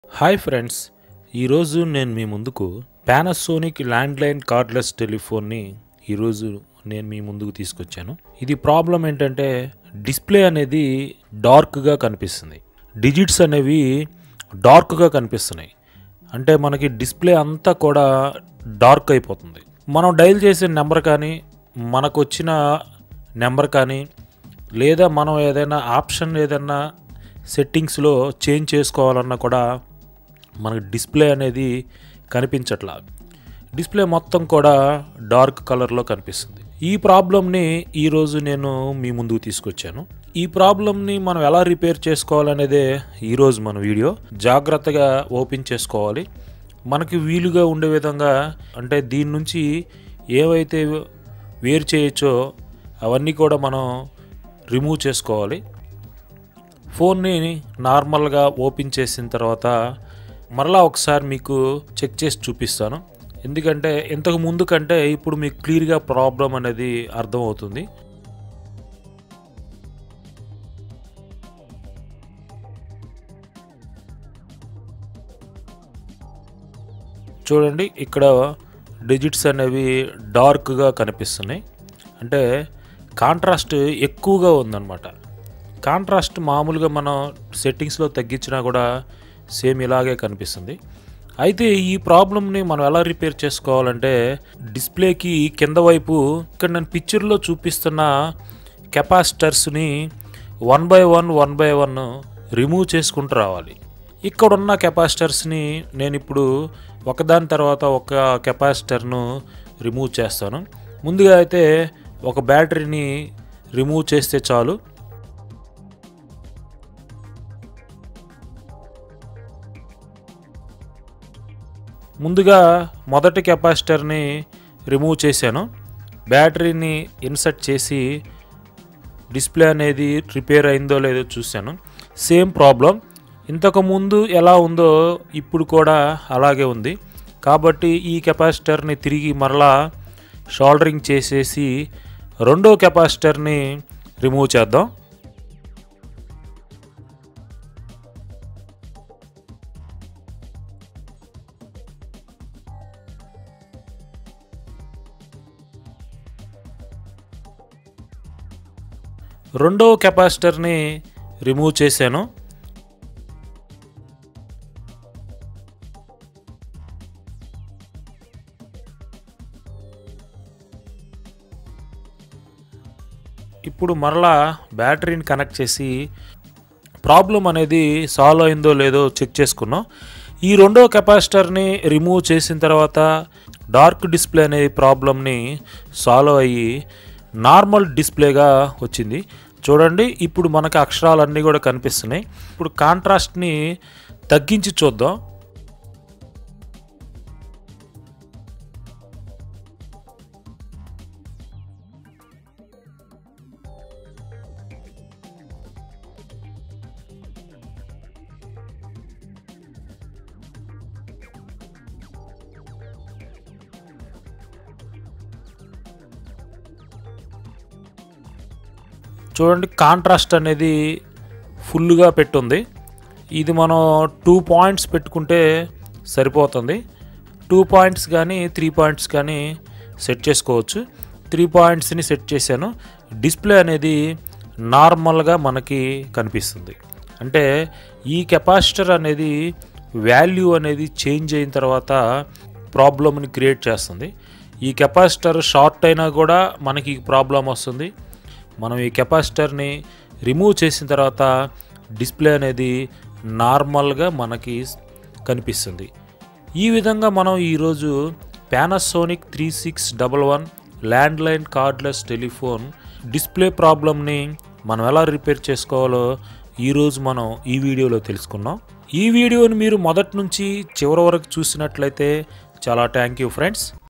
hi friends ఈరోజు నేను మీ ముందుకు పానాసోనిక్ ల్యాండ్లైన్ కార్డ్లెస్ టెలిఫోన్ని ఈరోజు నేను మీ ముందుకు తీసుకొచ్చాను ఇది ప్రాబ్లం ఏంటంటే డిస్ప్లే అనేది డార్క్గా కనిపిస్తుంది డిజిట్స్ అనేవి డార్క్గా కనిపిస్తున్నాయి అంటే మనకి డిస్ప్లే అంతా కూడా డార్క్ అయిపోతుంది మనం డైల్ చేసే నెంబర్ కానీ మనకు వచ్చిన నెంబర్ కానీ లేదా మనం ఏదైనా ఆప్షన్ ఏదైనా సెట్టింగ్స్లో చేంజ్ చేసుకోవాలన్నా కూడా మనకి డిస్ప్లే అనేది కనిపించట్లా డిస్ప్లే మొత్తం కూడా డార్క్ కలర్లో కనిపిస్తుంది ఈ ప్రాబ్లమ్ని ఈరోజు నేను మీ ముందుకు తీసుకొచ్చాను ఈ ప్రాబ్లమ్ని మనం ఎలా రిపేర్ చేసుకోవాలనేదే ఈరోజు మన వీడియో జాగ్రత్తగా ఓపెన్ చేసుకోవాలి మనకి వీలుగా ఉండే విధంగా అంటే దీని నుంచి ఏవైతే వేరు చేయొచ్చో అవన్నీ కూడా మనం రిమూవ్ చేసుకోవాలి ఫోన్ని నార్మల్గా ఓపెన్ చేసిన తర్వాత మరలా ఒకసారి మీకు చెక్ చేసి చూపిస్తాను ఎందుకంటే ఇంతకు ముందు కంటే ఇప్పుడు మీకు క్లియర్గా ప్రాబ్లం అనేది అర్థమవుతుంది చూడండి ఇక్కడ డిజిట్స్ అనేవి డార్క్గా కనిపిస్తున్నాయి అంటే కాంట్రాస్ట్ ఎక్కువగా ఉందన్నమాట కాంట్రాస్ట్ మామూలుగా మనం సెట్టింగ్స్లో తగ్గించినా కూడా సేమ్ ఇలాగే కనిపిస్తుంది అయితే ఈ ప్రాబ్లమ్ని మనం ఎలా రిపేర్ చేసుకోవాలంటే డిస్ప్లేకి కింద వైపు ఇక్కడ నేను పిక్చర్లో చూపిస్తున్న కెపాసిటర్స్ని one by one one by one remove చేసుకుంటూ రావాలి ఇక్కడున్న కెపాసిటర్స్ని నేను ఇప్పుడు ఒకదాని తర్వాత ఒక కెపాసిటర్ను రిమూవ్ చేస్తాను ముందుగా అయితే ఒక బ్యాటరీని రిమూవ్ చేస్తే చాలు ముందుగా మొదటి కెపాసిటర్ని రిమూవ్ చేశాను బ్యాటరీని ఇన్సర్ట్ చేసి డిస్ప్లే అనేది రిపేర్ అయిందో లేదో చూశాను సేమ్ ప్రాబ్లం ఇంతకు ముందు ఎలా ఉందో ఇప్పుడు కూడా అలాగే ఉంది కాబట్టి ఈ కెపాసిటర్ని తిరిగి మరలా షోల్డరింగ్ చేసేసి రెండో కెపాసిటర్ని రిమూవ్ చేద్దాం రెండో కెపాసిటర్ని రిమూవ్ చేశాను ఇప్పుడు మరలా బ్యాటరీని కనెక్ట్ చేసి ప్రాబ్లం అనేది సాల్వ్ అయిందో లేదో చెక్ చేసుకున్నాం ఈ రెండో కెపాసిటర్ని రిమూవ్ చేసిన తర్వాత డార్క్ డిస్ప్లే అనే ప్రాబ్లమ్ని సాల్వ్ అయ్యి నార్మల్ డిస్ప్లేగా వచ్చింది చూడండి ఇప్పుడు మనకు అక్షరాలన్నీ కూడా కనిపిస్తున్నాయి ఇప్పుడు కాంట్రాస్ట్ని తగ్గించి చూద్దాం చూడండి కాంట్రాస్ట్ అనేది ఫుల్గా పెట్టుంది ఇది మనం టూ పాయింట్స్ పెట్టుకుంటే సరిపోతుంది టూ పాయింట్స్ కానీ త్రీ పాయింట్స్ కానీ సెట్ చేసుకోవచ్చు త్రీ పాయింట్స్ని సెట్ చేశాను డిస్ప్లే అనేది నార్మల్గా మనకి కనిపిస్తుంది అంటే ఈ కెపాసిటర్ అనేది వాల్యూ అనేది చేంజ్ అయిన తర్వాత ప్రాబ్లమ్ని క్రియేట్ చేస్తుంది ఈ కెపాసిటర్ షార్ట్ అయినా కూడా మనకి ప్రాబ్లం వస్తుంది మనం ఈ కెపాసిటర్ని రిమూవ్ చేసిన తర్వాత డిస్ప్లే అనేది నార్మల్గా మనకి కనిపిస్తుంది ఈ విధంగా మనం ఈరోజు Panasonic three six double one landline cordless telephone display ప్రాబ్లమ్ని మనం ఎలా రిపేర్ చేసుకోవాలో ఈరోజు మనం ఈ వీడియోలో తెలుసుకున్నాం ఈ వీడియోని మీరు మొదటి నుంచి చివరి వరకు చూసినట్లయితే చాలా థ్యాంక్ యూ ఫ్రెండ్స్